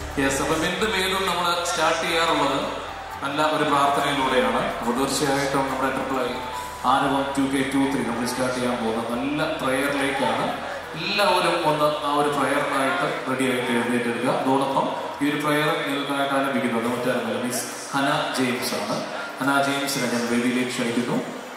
Yes അപ്പം എന്ത് പേരും നമ്മൾ സ്റ്റാർട്ട് ചെയ്യാറുള്ളത് നല്ല ഒരു പ്രാർത്ഥനയിലൂടെയാണ് അപ്പോൾ തീർച്ചയായിട്ടും നമ്മുടെ triple I Aaravam two K two three നമ്മൾ സ്റ്റാർട്ട് ചെയ്യാൻ പോകുന്നത് നല്ല പ്രയറിലേക്കാണ് എല്ലാവരും ഒന്ന് ആ ഒരു പ്രയറിനായിട്ട് റെഡി ആയിട്ട് എഴുന്നേറ്റെടുക്കുക അതോടൊപ്പം ഈ ഒരു പ്രയർ നിങ്ങൾക്കായിട്ട് ആരംഭിക്കുന്നത് മറ്റാരുമല്ല മിസ് ഹന ജെയിംസ് ആണ് ഹന ജെയിംസിനെ ഞാൻ വേദിയിലേക്ക് ക്ഷണിക്കുന്നു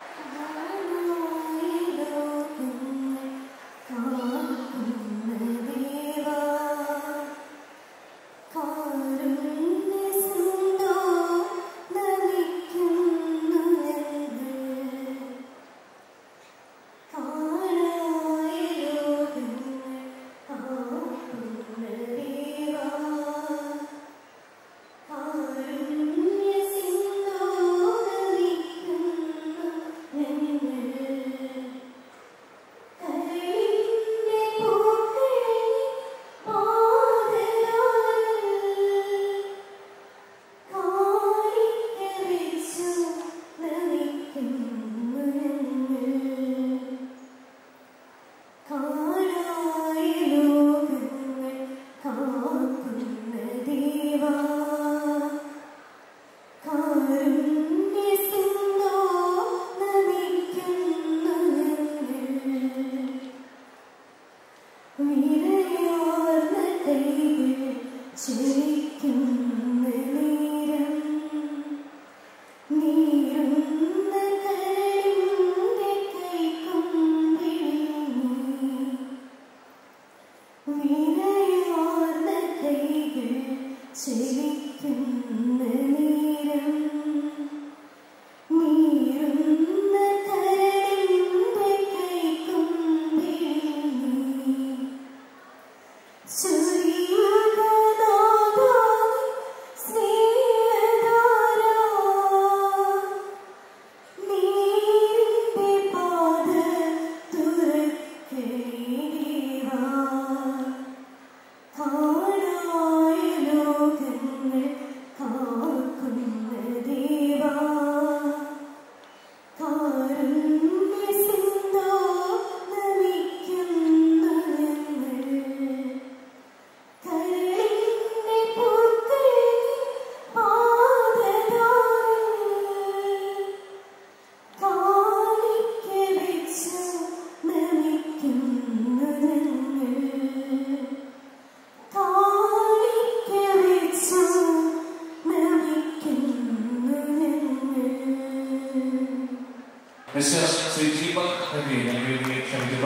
മിസ്റ്റർ ശ്രീ ദീപക് ഹെഗ്ഡെ ഞാൻ വേദിയിലേക്ക് ക്ഷണിക്കുന്നു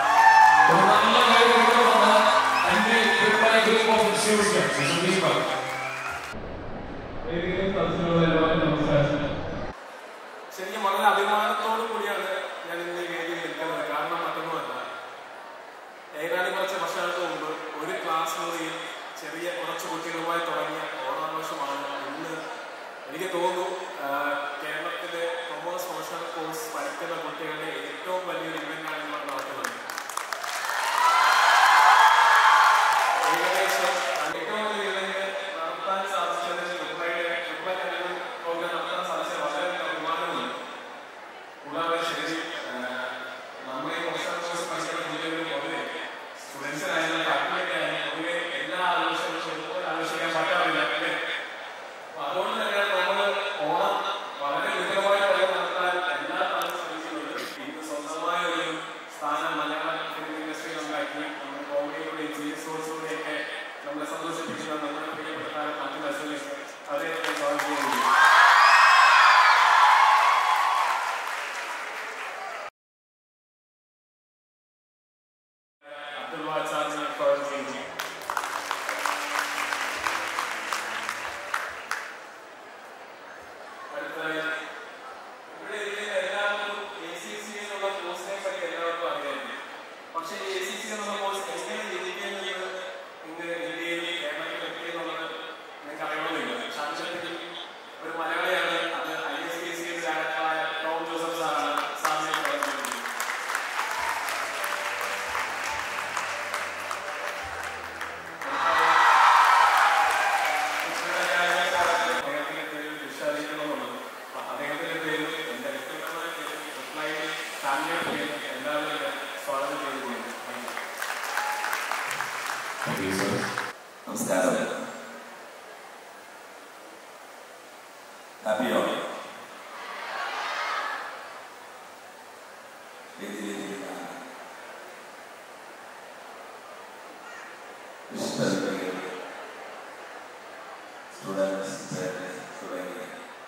ഒരു നല്ല കൈയടികൾ വന്ന് എന്റെ റിപ്ലൈ group of institution mister Deepak ശരിക്കും വളരെ അഭിമാനത്തോടു കൂടിയാണ് ഞാൻ ഇന്ന് ഈ വേദിയിൽ നിൽക്കുന്നത് കാരണം മറ്റൊന്നുമല്ല ഏതാനും കുറച്ച് വർഷങ്ങൾക്ക് മുമ്പ് ഒരു ക്ലാസ് മുറിയിൽ ചെറിയ കുറച്ച് കുട്ടികളുമായി തുടങ്ങിയ ഓണാഘോഷമാണ് ഇന്ന് എനിക്ക് തോന്നുന്നു ആ, കേരളത്തിലെ കൊമേഴ്സ് പ്രൊഫഷണൽ കോഴ്സ് പഠിക്കുന്ന കുട്ടികളുടെ ഏറ്റവും വലിയൊരു ഇവന്റാണ് നമ്മൾ നടക്കുന്നത് ഏകദേശം ഏറ്റവും വലിയ ഇവന്റ് നടത്താൻ സാധിച്ചതിന് ദുബായിലെ ദുബായ് പ്രോഗ്രാം നടത്താൻ സാധിച്ച വളരെ അഭിമാനമുണ്ട് കൂടാതെ ശരി നമ്മുടെ ഈ പ്രൊഫഷണൽ കോഴ്സ് പഠിക്കുന്ന കുട്ടികൾ പൊതുവെ സ്റ്റുഡൻസിനായാലും ഫാക്കൽറ്റി ആയാലും പൊതുവെ എല്ലാ ആഘോഷങ്ങളും ഒരുപോലെ ആഘോഷിക്കാൻ പറ്റാറില്ല അല്ലേ അപ്പൊ അതുകൊണ്ട് തന്നെയാണ് നമ്മൾ ഓണം വളരെ വിപുലമായ പോലെ നടത്താൻ എല്ലാ കാലവും ശ്രമിക്കുന്നത് ഇന്ന് സ്വന്തമായ ഒരു സ്ഥാനം മലയാള ഫിലിം ഇൻഡസ്ട്രിയിൽ ഉണ്ടാക്കി നമ്മുടെ കോമഡിയിലൂടെയും സീരിയസ് ഷോസിലൂടെയൊക്കെ നമ്മളെ സന്തോഷിപ്പിക്കുന്ന നമ്മുടെ പ്രിയപ്പെട്ട താരം മറ്റു അശ്വനി അതേ സ്വാഗതം ചെയ്യുന്നു അബ്ദുൽ വാച്ചാറിനെ സ്വാഗതം ചെയ്യുന്നു അടുത്തതായി ഇവിടെ ഇരിക്കുന്ന എല്ലാവർക്കും എ സി സി എന്നുള്ള കോഴ്സിനെ പറ്റി എല്ലാവർക്കും അറിയാമായിരിക്കും പക്ഷേ എ സി സി എന്നുള്ള കോഴ്സ് എങ്ങനെ ജനിക്കുന്നത് ഇന്ന് ഇന്ത്യയിൽ കേരളത്തിൽ എത്തിയെന്നുള്ളത് നിങ്ങൾക്ക് അറിയണമെന്നില്ല സാക്ഷരത്തിൽ ഒരു മലയാളിയാണ് അത് ഐ എസ് കെ സി ഡയറക്ടറായ ടോം ജോസഫ് സാറാണ് സാറിനെ പറഞ്ഞിരുന്നത് അദ്ദേഹത്തിന്റെ പേരിൽ വിശാലിക്കണമെന്നുള്ളത് അദ്ദേഹത്തിന്റെ പേരിൽ എന്റെ വ്യക്തിപരമായ പേരിൽ റിപ്ലൈയിൽ ഫാമിലിയുടെ പേരിൽ എല്ലാവരും ഞാൻ സ്വാഗതം ചെയ്യുകയാണ് നമസ്കാരം വിശുദ്ധ സ്റ്റുഡൻസ് തുടങ്ങി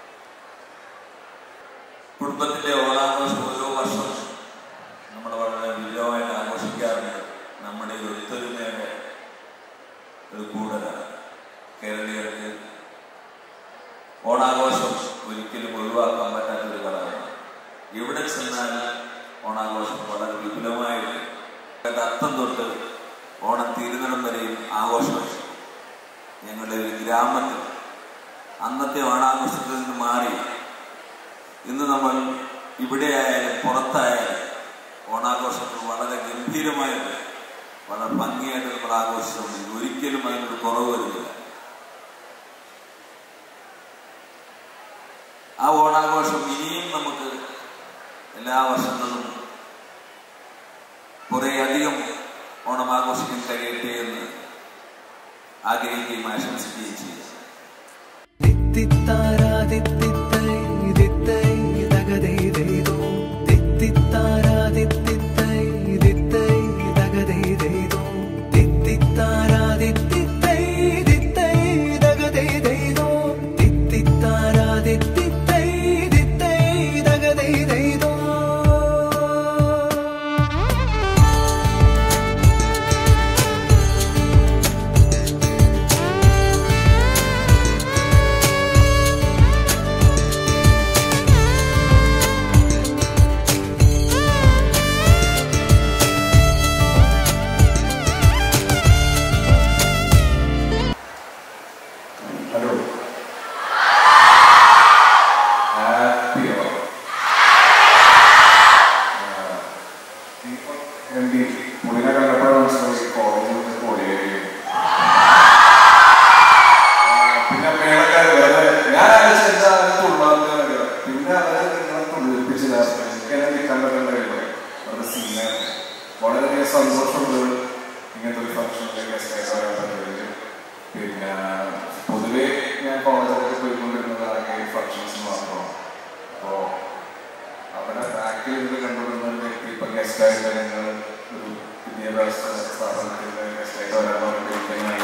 കുടുംബത്തിന്റെ ഓണാഘോഷം ഓരോ വർഷം നമ്മൾ വളരെ വിജയമായിട്ട് ആഘോഷിക്കാറുണ്ട് നമ്മുടെ ഈ ഒത്തൊരുമയുടെ ഒരു കൂടുതലാണ് കേരളീയർക്ക് ഓണാഘോഷം ഒരിക്കലും ഒഴിവാക്കാൻ പറ്റാത്തൊരു ഘടകമാണ് എവിടെ ചെന്നാലും ഓണാഘോഷം വളരെ വിപുലമായിട്ട് അർത്ഥം തൊട്ട് ഓണം തീരുന്നിടം വരെയും ആഘോഷമായി ഞങ്ങളുടെ ഒരു ഗ്രാമത്തിൽ അന്നത്തെ ഓണാഘോഷത്തിൽ നിന്ന് മാറി ഇന്ന് നമ്മൾ ഇവിടെ ആയാലും പുറത്തായാലും ഓണാഘോഷത്തിൽ വളരെ ഗംഭീരമായിട്ട് വളരെ ഭംഗിയായിട്ട് നമ്മൾ ആഘോഷിച്ചുകൊണ്ട് ഒരിക്കലും അതിനൊരു കുറവ് വരുന്നില്ല ആ ഓണാഘോഷം ഇനിയും നമുക്ക് എല്ലാ വർഷങ്ങളും കുറെ അധികം ഓണം ആഘോഷിക്കാൻ കഴിയട്ടെ എന്ന് ആഗ്രഹിക്കുകയും ആശംസിക്കുകയും ചെയ്യും തിത്തിത്താരാതിത്തിത്തൈ തിത്തൈ തകതൈതൈതോ തിത്തിത്താരാതിത്തിത്തൈ തിത്തൈ തകതൈതൈതോ തിത്തിത്താരാതിത്തിത്തൈ തിത്തൈ തകതൈതൈതോ തിത്തിത്താരാതിത്തിത്തൈ തിത്തൈ തകതൈതൈതോ ഹലോ ഹാപ്പി എം ഡി പുള്ളിനെ കണ്ടപ്പോഴാണ് മനസ്സിലായി കോളേജിൽ നിന്ന് കോടിയേരി പിന്നെ മേളക്കാർ വെറുതെ ഞാൻ ആലോചിച്ച എന്താ തുള്ളാന്ന് പിന്നെ അവരെ നിങ്ങളെ തുള്ളിപ്പിച്ചില്ല എനിക്കെന്നെ നിൽക്കാൻ പറ്റുന്നുണ്ടായിരുന്നു വളരെ സീനാണ് വളരെയധികം സന്തോഷമുണ്ട് ഇങ്ങനത്തെ ഒരു ഫംഗ്ഷനിലേക്ക് ഗസ്റ്റായിട്ട് വരാൻ പറ്റുന്നത് പിന്നെ പൊതുവെ ഞാൻ കോളേജിലൊക്കെ പോയിക്കൊണ്ടിരുന്നത് ആകെ ഫംഗ്ഷൻസ് മാത്രമാണ് അപ്പോൾ അവിടെ ബാക്കിൽ ഇത് കണ്ടുകൊണ്ടിരുന്ന ഒരു വ്യക്തി ഇപ്പം ഗസ്റ്റായിട്ട് ഞങ്ങൾ ഒരു വിദ്യാഭ്യാസ സ്ഥാപനത്തിൽ ഗസ്റ്റായിട്ട് വരാൻ പറഞ്ഞിട്ട് ഞാൻ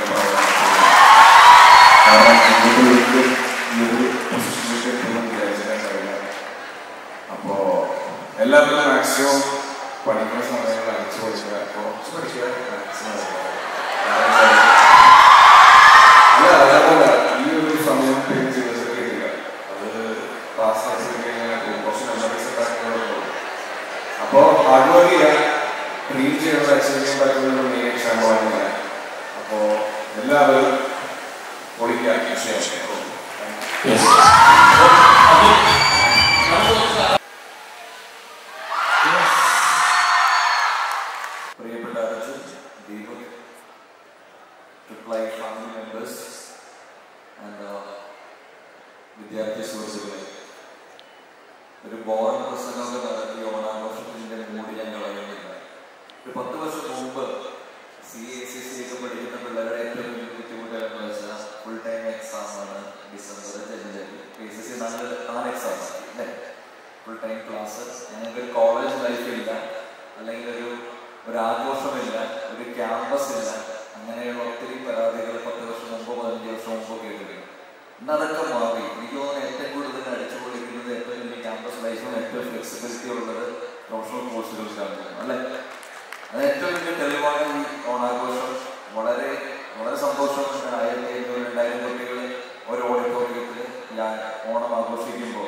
കാരണം നിങ്ങൾക്ക് ഒരിക്കലും ഈ ഒരു പൊസിഷനിലേക്ക് എത്തുമെന്ന് വിചാരിച്ചിട്ടാണ് കഴിയില്ല അപ്പോൾ എല്ലാവരും മാക്സിമം പഠിക്കുന്ന സമയങ്ങളിൽ അടിച്ചു പഠിക്കുക അപ്പോൾ പഠിക്കുക മാക്സിമം അല്ല അതല്ല ഈ ഒരു സമയം പിന്നെ ജീവിതത്തിൽ കിട്ടില്ല അത് ക്ലാസ് കഴിഞ്ഞാൽ കുറച്ച് മെമ്മറീസ് ഉണ്ടാക്കുന്നുള്ളൂ അപ്പോൾ ഹാർഡ് വർക്ക് ചെയ്യുക റീഡ് ചെയ്യുന്നത് അച്ചീവ് ചെയ്യാൻ പറ്റുന്ന ഒരു മെയിൻ എക്സാമ്പിളാണ് ഞാൻ അപ്പോൾ എല്ലാവരും പൊളിക്കുക വിഷയം Yes. അപ്പോൾ നമുക്ക് പ്രിയപ്പെട്ട Arjun Deepak triple I family members and വിദ്യാർത്ഥി സുഹൃത്തുക്കളെ ഒരു ബോറൻ പ്രസംഗമൊക്കെ നടത്തി ഓണാഘോഷത്തിന്റെ മൂടി ഞാൻ കളയുന്നില്ല ഒരു പത്ത് വർഷം മുമ്പ് സി എ സി സി ഒക്കെ പഠിക്കുന്ന പിള്ളേരുടെ ഏറ്റവും വലിയ ബുദ്ധിമുട്ട് എന്ന് വെച്ചാൽ ഫുൾ ടൈം എക്സാം ആണ് ഡിസംബർ ജനുവരി പി സി സി നാല് നാല് എക്സാം അല്ലേ ഫുൾ ടൈം ക്ലാസ് ഞങ്ങൾക്ക് ഒരു കോളേജ് ലൈഫ് ഇല്ല അല്ലെങ്കിൽ ഒരു ഒരു ആഘോഷമില്ല ഒരു ക്യാമ്പസ് ഇല്ല അങ്ങനെയുള്ള ഒത്തിരി പരാതികൾ പത്ത് വർഷം മുമ്പ് പതിനഞ്ച് വർഷം മുമ്പ് കേട്ടിട്ടുണ്ട് ഇന്ന് അതൊക്കെ മാറി എനിക്ക് തോന്നുന്നു ഏറ്റവും കൂടുതൽ അടിച്ചു പൊളിക്കുന്നത് ഏറ്റവും വലിയ ക്യാമ്പസ് ലൈഫും ഏറ്റവും ഫ്ലെക്സിബിലിറ്റി ഉള്ളത് പ്രൊഫഷണൽ കോഴ്സുകൾക്കാണ് തോന്നുന്നു അല്ലേ അത് ഏറ്റവും വലിയ തെളിവാണ് ഈ ഓണാഘോഷം വളരെ വളരെ സന്തോഷമുണ്ട് ആയിരത്തി അഞ്ഞൂറ് രണ്ടായിരം കുട്ടികൾ ഒരു ഓഡിറ്റോറിയത്തിൽ ഞാൻ ഓണം ആഘോഷിക്കുമ്പോൾ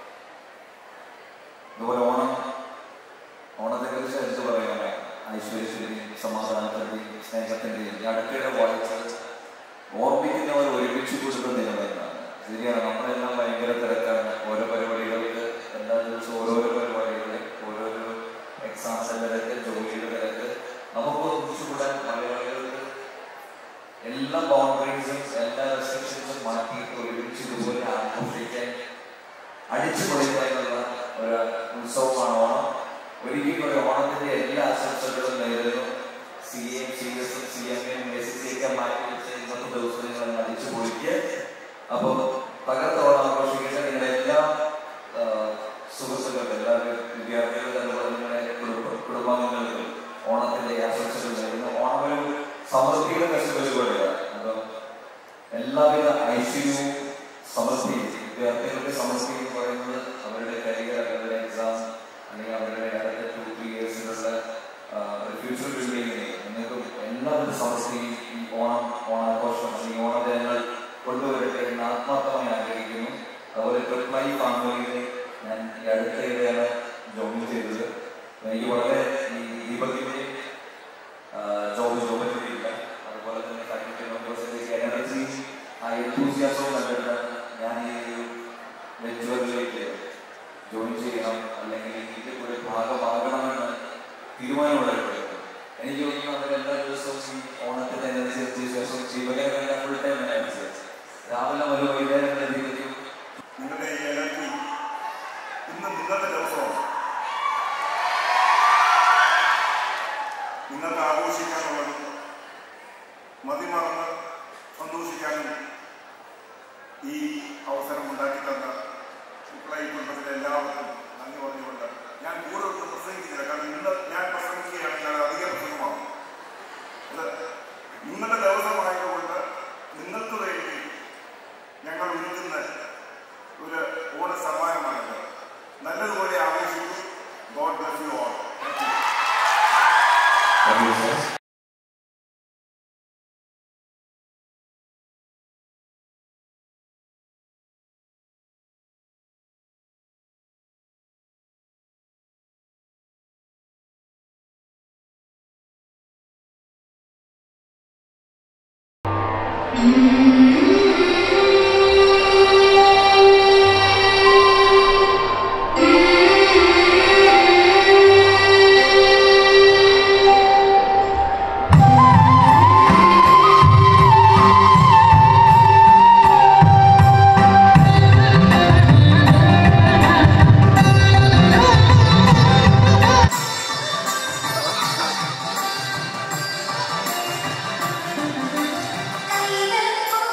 ഇതുപോലെ ഓണം ഓണത്തെ കുറിച്ച് എന്ത് പറയാനാണ് ഐശ്വര്യത്തിന്റെയും സമാധാനത്തിന്റെയും സ്നേഹത്തിന്റെയും ഈ അടുത്തിടെ വായിച്ചത് ഓർമ്മിക്കുന്നവർ ഒരുമിച്ച് കൂടുന്ന ദിനമെന്നാണ് ശരിയാണ് നമ്മളെല്ലാം ഭയങ്കര തിരക്കാണ് ഓരോ പരിപാടികൾക്ക് എല്ലാ ദിവസവും ഓരോരോ പരിപാടികൾ ഓരോരോ എക്സാംസിന്റെ തിരക്ക് ജോലിയുടെ തിരക്ക് നമുക്ക് ഒന്നിച്ചു കൂടാൻ മലയാളികൾക്ക് എല്ലാ ബൗണ്ടറീസും എല്ലാ റെസ്ട്രിക്ഷൻസും മാറ്റിയിട്ട് ഒരുമിച്ച് ഇതുപോലെ ആഘോഷിക്കാൻ അടിച്ചു പൊളിക്കാനുള്ള ഒരു ഉത്സവമാണ് ഓണം ഒരിക്കലും ഒരു ഓണത്തിന്റെ എല്ലാ ആശംസകളും നേരുന്നു സി എം സി എസും C M M S C ഒക്കെ മാറ്റി വെച്ച് ഇന്നത്തെ ദിവസം നിങ്ങൾ അടിച്ചു പൊളിക്കുക അപ്പോൾ തകർത്ത ഓണം ആഘോഷിക്കേണ്ട നിങ്ങളുടെ എല്ലാ ആ, സുഹൃത്തുക്കൾക്കും എല്ലാ വിദ്യാർത്ഥികൾക്കും അതുപോലെ നിങ്ങളുടെ കുടുംബ കുടുംബാംഗങ്ങൾക്കും ഓണത്തിന്റെ ആശംസകൾ നേരുന്നു ഓണം ഒരു സമൃദ്ധിയുടെ ഫെസ്റ്റിവൽ എല്ലാവിധ ഐശ്വര്യവും സമൃദ്ധിയും വിദ്യാർത്ഥികളുടെ സമൃദ്ധി എന്ന് പറയുന്നത് അവരുടെ കരിയർ അവരുടെ എക്സാം അല്ലെങ്കിൽ അവരുടെ അടുത്ത ടു ത്രീ ഇയേഴ്സിലുള്ള ഫ്യൂച്ചർ ബിൽഡിങ്ങിനെ നിങ്ങൾക്കും എല്ലാവിധ സമൃദ്ധിയും ഈ ഓണം ഓണാഘോഷം അല്ലെങ്കിൽ ഓണദിനങ്ങൾ കൊണ്ടുവരട്ടെ എന്ന് ആത്മാർത്ഥമായി ആഗ്രഹിക്കുന്നു അതുപോലെ ട്രിപ്ലൈ ഫാമിലിയിലെ ഞാൻ ഈ അടുത്തയിടെയാണ് ജോയിൻ ചെയ്തത് എനിക്ക് വളരെ ഈ ദീപകിന്റെ ജോബ് ജോബിന്റെ ഇല്ല അതുപോലെ തന്നെ ഫാക്കൽറ്റി മെമ്പേഴ്സിന്റെ എനർജി ആ എന്തൂസിയാസവും കണ്ടിട്ടാണ് ഞാൻ ഈ ഒരു വെഞ്ചുവറിലേക്ക് ജോയിൻ ചെയ്യണം അല്ലെങ്കിൽ ഇതിന്റെ കൂടെ ഭാഗമാകണമെന്ന് തീരുമാനമുണ്ടായിട്ടുണ്ട് എനിക്ക് തോന്നുന്നു അവർ എല്ലാ ദിവസവും ഈ ഓണത്തിന്റെ അനുസരിച്ച് ശേഷം ജീവനക്കാരെ ഫുൾ ടൈം അനുസരിച്ച് രാവിലെ മുതൽ വൈകുന്നേരം വരെ ജീവിക്കും നിങ്ങളുടെ ഈ എനർജി ഇന്ന് നിങ്ങളുടെ ദിവസമാണ് നിങ്ങൾക്ക് ആഘോഷിക്കാനുള്ളതും മതിമറന്ന് സന്തോഷിക്കാനും ഈ അവസരം ഉണ്ടാക്കി തന്ന ഈ കുടുംബത്തിലെ എല്ലാവർക്കും നന്ദി പറഞ്ഞുകൊണ്ട് ഞാൻ കൂടുതൽ പ്രസംഗിക്കുന്നില്ല കാരണം ഇന്ന് ഞാൻ പ്രസംഗിക്കുകയാണെങ്കിൽ അത് അധിക പ്രസംഗമാണ് അത് നിങ്ങളുടെ ദിവസമായതുകൊണ്ട് നിങ്ങൾക്ക് വേണ്ടി ഞങ്ങൾ ഒരുക്കുന്ന ഒരു ഓണ സമ്മാനമാണിത് നല്ലതുപോലെ ആഘോഷിക്കും God bless you all thank you Thank you, sir. കൈതൽ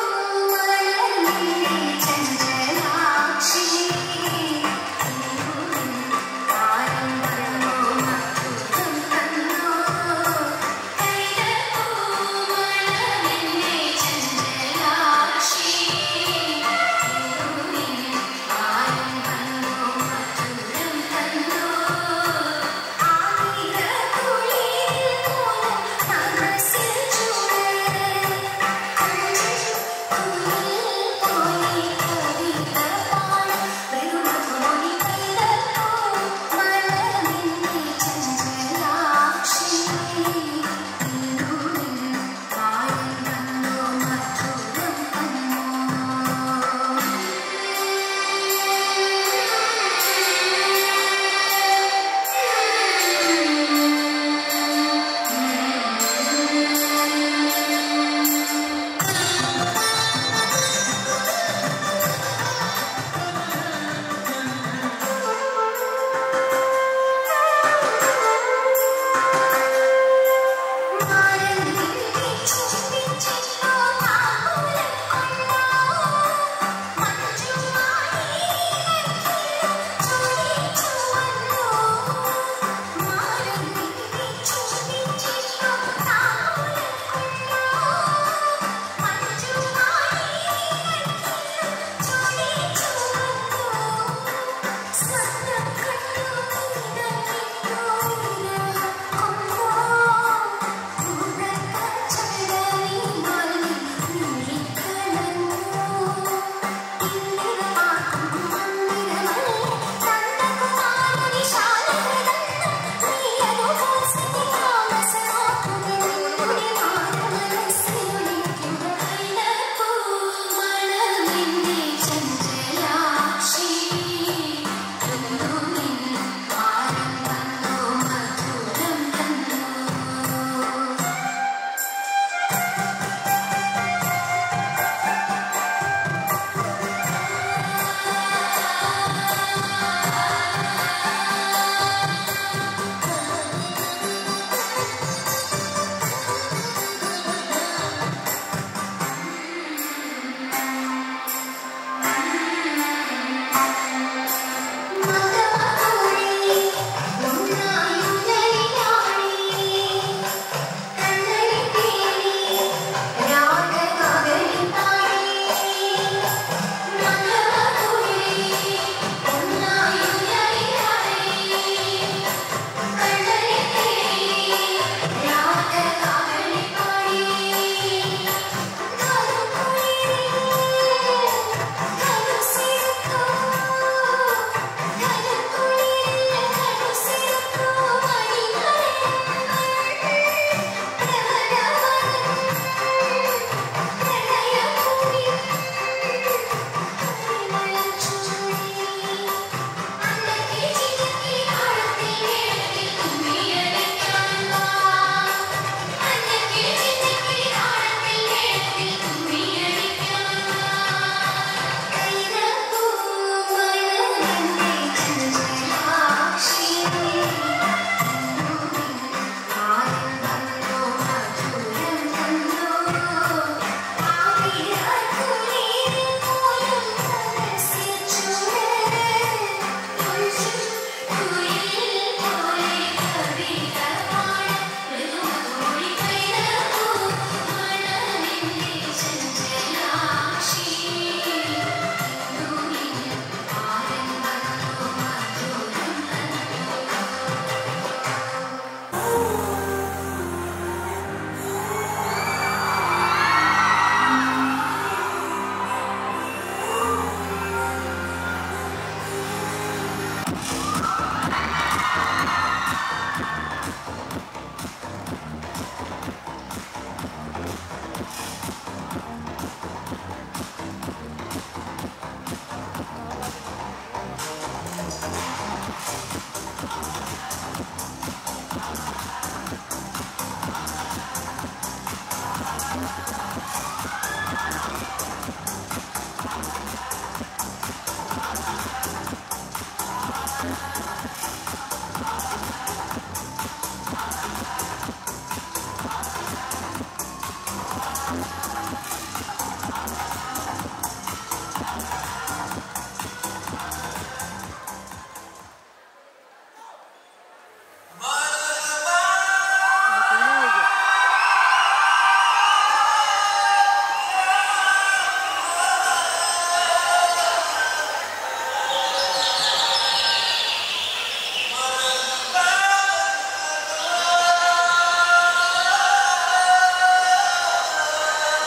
ആ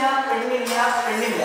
പെണ്ണില്ല പെണ്ണില്ല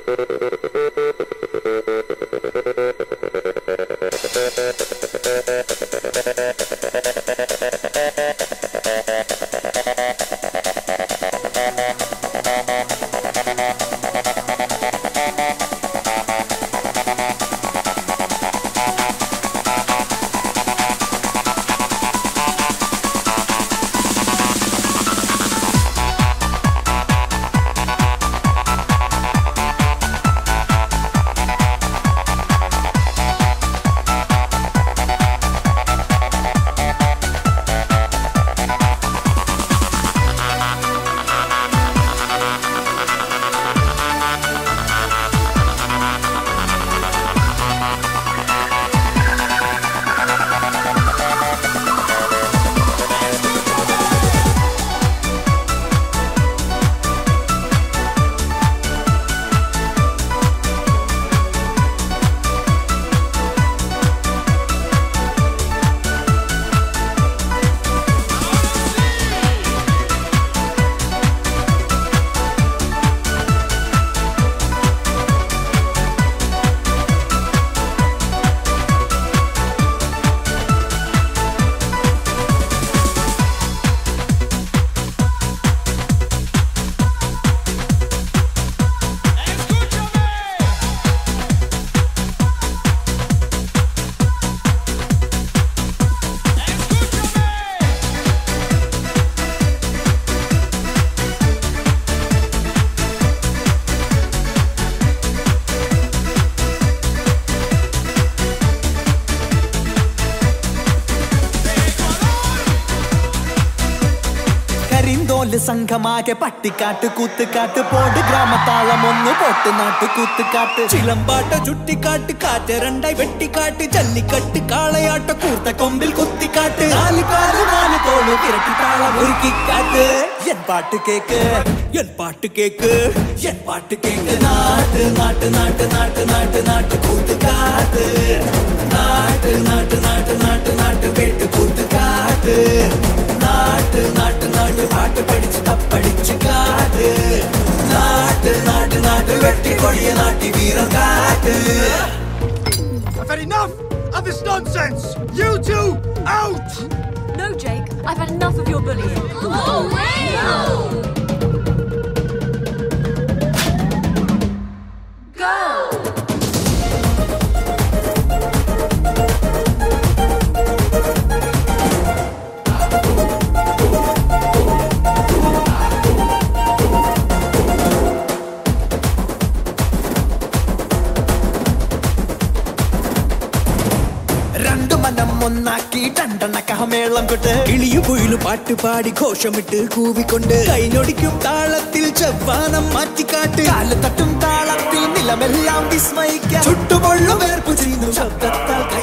കരിന്തോല് സംഘമാകെ പട്ടിക്കാട്ട് കൂത്തുകാട്ട് പോട് ഗ്രാമത്താളം ഒന്ന് പോട്ട് നാട്ട് കൂത്തുകാട്ട് ചിലമ്പാട്ട ചുട്ടിക്കാട്ട് കാറ്റ് രണ്ടായി വെട്ടിക്കാട്ട് ജല്ലിക്കട്ട് കാളയാട്ട കൂർത്ത കൊമ്പിൽ കുത്തിക്കാട്ട് നാല് കാല് നാല് തോള് വിരട്ടി താളം ഒരുക്കിക്കാട്ട് എൻ പാട്ട് കേക്ക് എൻ പാട്ട് കേക്ക് എൻ പാട്ട് കേക്ക് നാട്ട് നാട്ട് നാട്ട് നാട്ട് നാട്ട് നാട്ട് കൂത്തുകാട്ട് നാട്ട് നാട്ട് നാട്ട് നാട്ട് നാട്ട് വെട്ട് കൂത്തുകാട്ട് നാട്ട് നാട്ട് നാട്ട് പാട്ട് പഠിച്ച് തപ്പടിച്ച് കാട്ട് നാട്ട് നാട്ട് നാട്ട് വെട്ടിക്കൊടിയ നാട്ടി വീരം കാട്ട് I've had enough of this nonsense! You two, out! No, Jake, I've had enough of your bullying. Oh, Go! രണ്ടു മനം ഒന്നാക്കി രണ്ടെണ്ണ കഹമേളം കൊട്ട് ഇളിയു കുയിലു പാട്ട് പാടി ഘോഷമിട്ട് കൂവിക്കൊണ്ട് കൈനൊടിക്കും താളത്തിൽ ചെവ്വാനം മാറ്റിക്കാട്ട് കാല് തട്ടും താളത്തിൽ നിലമെല്ലാം വിസ്മയിക്കാം ചുട്ടുപൊള്ളും വേർപ്പു ചെയ്യുന്നു ശബ്ദത്താൽ കൈ